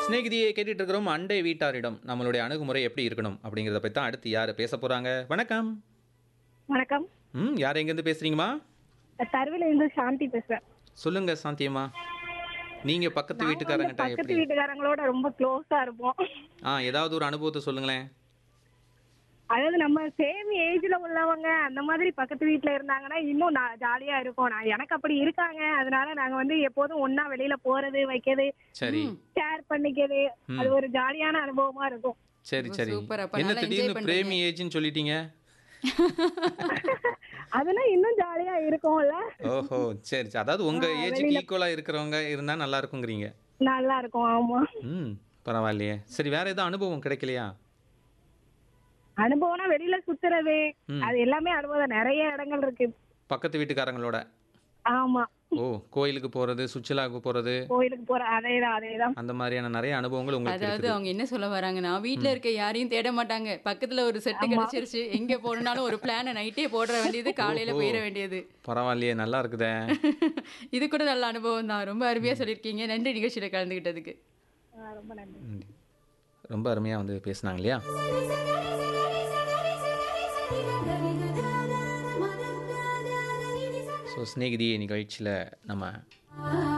சிநேகிதியை கேட்டுட்டு இருக்கிறோம் அண்டை வீட்டாரிடம் நம்மளுடைய அணுகுமுறை எப்படி இருக்கணும் அப்படிங்கிறத பற்றி தான் அடுத்து யார் பேச போகிறாங்க வணக்கம் வணக்கம் ம் யார் எங்கேருந்து பேசுகிறீங்கம்மா தருவில இருந்து சாந்தி பேசுறேன் சொல்லுங்க சாந்தியம்மா நீங்கள் பக்கத்து நாங்க வந்து வீட்டுக்காரங்கிட்ட பக்கத்து எப்படி வீட்டுக்காரங்களோட ரொம்ப க்ளோஸா இருப்போம் ஆ ஏதாவது ஒரு அனுபவத்தை சொல்லுங்களேன் அதாவது நம்ம சேம் ஏஜ்ல உள்ளவங்க அந்த மாதிரி பக்கத்து வீட்ல இருந்தாங்கன்னா இன்னும் நான் ஜாலியா இருக்கும் நான் எனக்கு அப்படி இருக்காங்க அதனால நாங்க வந்து எப்போதும் ஒண்ணா வெளியில போறது வைக்கிறது சரி ஷேர் பண்ணிக்கிறது அது ஒரு ஜாலியான அனுபவமா இருக்கும் சரி ரொம்ப சரி சூப்பர். அப்ப என்ன நல்லா enjoy திடீர்னு பண்றீங்க. பிரேமி ஏஜ்னு சொல்லிட்டீங்க அதெல்லாம் இன்னும் ஜாலியா இருக்கும்ல ஓஹோ சரி சரி அதாவது உங்க ஏஜுக்கு ஈக்குவலா இருக்கிறவங்க இருந்தா நல்லா இருக்குங்கிறீங்க நல்லா இருக்கும் ஆமா ம் பரவாயில்லையே சரி வேற ஏதாவது அனுபவம் கிடைக்கலையா அனுபவம்னா வெளியில சுத்துறது ம். அது எல்லாமே அனுபவம் நிறைய இடங்கள் இருக்கு பக்கத்து வீட்டுக்காரங்களோட ஆமா ஓ கோயிலுக்கு போறது சுற்றுலாவுக்கு போறது கோயிலுக்கு போற அதேதான் அதேதான் அந்த மாதிரியான நிறைய அனுபவங்கள் உங்களுக்கு அதாவது இருக்குது அவங்க என்ன சொல்ல வராங்கன்னா வீட்ல இருக்க யாரையும் தேட மாட்டாங்க பக்கத்துல ஒரு செட்டு கிடைச்சிருச்சு எங்க போனாலும் ஒரு பிளான நைட்டே போட வேண்டியது காலையில போயிட வேண்டியது பரவாயில்லையே நல்லா இருக்குதே இது கூட நல்ல அனுபவம் தான் ரொம்ப அருமையா சொல்லியிருக்கீங்க நன்றி நிகழ்ச்சியில கலந்துகிட்டதுக்கு ஆ, ரொம்ப நன்றி ம். ரொம்ப அருமையா வந்து பேசுனாங்க இல்லையா ஸோ ஸ்நேகிதி நிகழ்ச்சியில் நம்ம